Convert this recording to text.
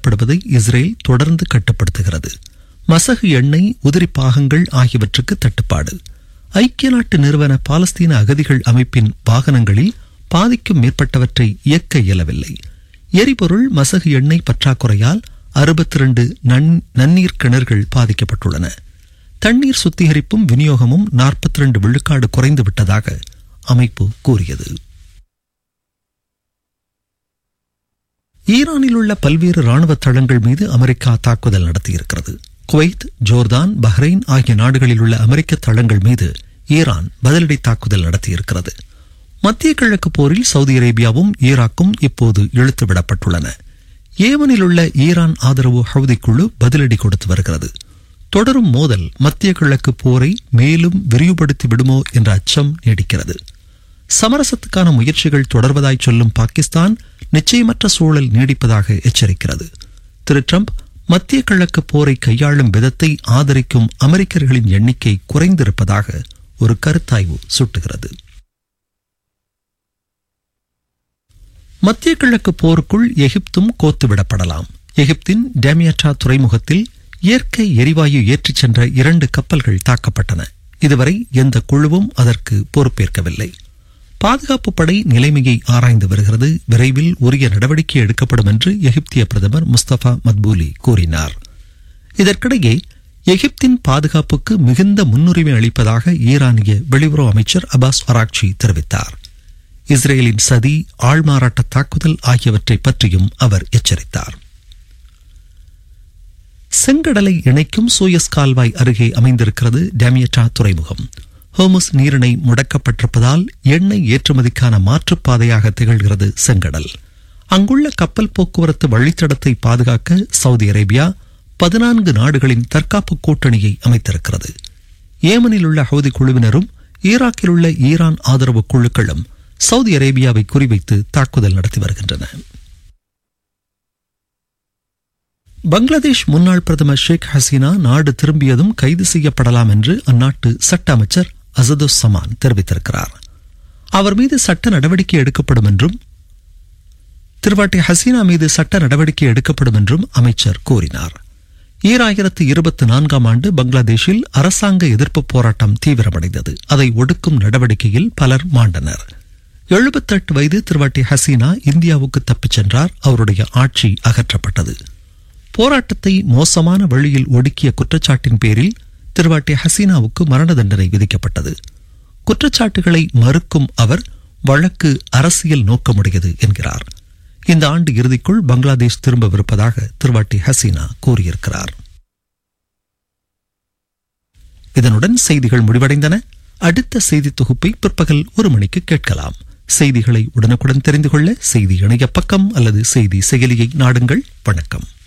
புறப்படுவதை Israel தொடர்ந்து கட்டுப்படுத்துகிறது மசகு எண்ணெய் உதிரி பாகங்கள் ஆகியவற்றுக்கு தட்டுப்பாடு ஐக்கிய நாட்டு நிறுவன பாலஸ்தீன அகதிகள் அமைப்பின் வாகனங்களில் பாதிக்கும் மேற்பட்டவற்றை இயக்க இயலவில்லை எரிபொருள் மசகு எண்ணெய் பற்றாக்குறையால் அறுபத்தி இரண்டு நன்னீர் கிணறுகள் பாதிக்கப்பட்டுள்ளன தண்ணீர் சுத்திகரிப்பும் விநியோகமும் நாற்பத்தி இரண்டு விழுக்காடு குறைந்து விட்டதாக அமைப்பு கூறியது ஈரானில் உள்ள பல்வேறு ராணுவ தளங்கள் மீது அமெரிக்கா தாக்குதல் நடத்தியிருக்கிறது குவைத் ஜோர்தான் பஹ்ரைன் ஆகிய நாடுகளில் உள்ள அமெரிக்க தளங்கள் மீது ஈரான் பதிலடி தாக்குதல் நடத்தியிருக்கிறது மத்திய கிழக்கு போரில் சவுதி அரேபியாவும் ஈராக்கும் இப்போது இழுத்து விடப்பட்டுள்ளன ஏமனில் உள்ள ஈரான் ஆதரவு ஹவுதி குழு பதிலடி கொடுத்து வருகிறது தொடரும் மோதல் மத்திய கிழக்கு போரை மேலும் விரிவுபடுத்தி விடுமோ என்ற அச்சம் நீடிக்கிறது சமரசத்துக்கான முயற்சிகள் தொடர்வதாய் சொல்லும் பாகிஸ்தான் நிச்சயமற்ற சூழல் நீடிப்பதாக எச்சரிக்கிறது திரு டிரம்ப் மத்திய கிழக்கு போரை கையாளும் விதத்தை ஆதரிக்கும் அமெரிக்கர்களின் எண்ணிக்கை குறைந்திருப்பதாக ஒரு கருத்தாய்வு சுட்டுகிறது மத்திய கிழக்கு போருக்குள் எகிப்தும் கோத்துவிடப்படலாம் எகிப்தின் டேமியட்டா துறைமுகத்தில் இயற்கை எரிவாயு ஏற்றிச் சென்ற இரண்டு கப்பல்கள் தாக்கப்பட்டன இதுவரை எந்த குழுவும் அதற்கு பொறுப்பேற்கவில்லை பாதுகாப்பு படை நிலைமையை ஆராய்ந்து வருகிறது விரைவில் உரிய நடவடிக்கை எடுக்கப்படும் என்று எகிப்திய பிரதமர் முஸ்தபா மத்பூலி கூறினார் இதற்கிடையே எகிப்தின் பாதுகாப்புக்கு மிகுந்த முன்னுரிமை அளிப்பதாக ஈரானிய வெளியுறவு அமைச்சர் அபாஸ் அராக்சி தெரிவித்தார் இஸ்ரேலின் சதி ஆள்மாறாட்ட தாக்குதல் ஆகியவற்றை பற்றியும் அவர் எச்சரித்தார் செங்கடலை இணைக்கும் சூயஸ் கால்வாய் அருகே அமைந்திருக்கிறது டேமியட்டா துறைமுகம் ஹோமுஸ் நீரிணை முடக்கப்பட்டிருப்பதால் எண்ணெய் ஏற்றுமதிக்கான மாற்றுப்பாதையாக திகழ்கிறது செங்கடல் அங்குள்ள கப்பல் போக்குவரத்து வழித்தடத்தை பாதுகாக்க சவுதி அரேபியா பதினான்கு நாடுகளின் தற்காப்பு கூட்டணியை அமைத்திருக்கிறது ஏமனில் உள்ள ஹவுதி குழுவினரும் ஈராக்கில் உள்ள ஈரான் ஆதரவு குழுக்களும் சவுதி அரேபியாவை குறிவைத்து தாக்குதல் நடத்தி வருகின்றன பங்களாதேஷ் முன்னாள் பிரதமர் ஷேக் ஹசீனா நாடு திரும்பியதும் கைது செய்யப்படலாம் என்று அந்நாட்டு சட்ட அமைச்சர் அசதுஸ் சமான் தெரிவித்திருக்கிறார் அவர் மீது சட்ட நடவடிக்கை எடுக்கப்படும் என்றும் திருவாட்டி ஹசீனா மீது சட்ட நடவடிக்கை எடுக்கப்படும் என்றும் அமைச்சர் கூறினார் ஈராயிரத்து இருபத்தி நான்காம் ஆண்டு பங்களாதேஷில் அரசாங்க எதிர்ப்பு போராட்டம் தீவிரமடைந்தது அதை ஒடுக்கும் நடவடிக்கையில் பலர் மாண்டனர் எழுபத்தெட்டு வயது திருவாட்டி ஹசீனா இந்தியாவுக்கு தப்பிச் சென்றார் அவருடைய ஆட்சி அகற்றப்பட்டது போராட்டத்தை மோசமான வழியில் ஒடுக்கிய குற்றச்சாட்டின் பேரில் திருவாட்டி ஹசீனாவுக்கு மரண தண்டனை விதிக்கப்பட்டது குற்றச்சாட்டுகளை மறுக்கும் அவர் வழக்கு அரசியல் நோக்கமுடையது என்கிறார் இந்த ஆண்டு இறுதிக்குள் பங்களாதேஷ் திரும்பவிருப்பதாக திருவாட்டி ஹசீனா கூறியிருக்கிறார் இதனுடன் செய்திகள் முடிவடைந்தன அடுத்த செய்தி தொகுப்பை பிற்பகல் ஒரு மணிக்கு கேட்கலாம் செய்திகளை உடனுக்குடன் தெரிந்து கொள்ள செய்தி இணைய பக்கம் அல்லது செய்தி செயலியை நாடுங்கள் வணக்கம்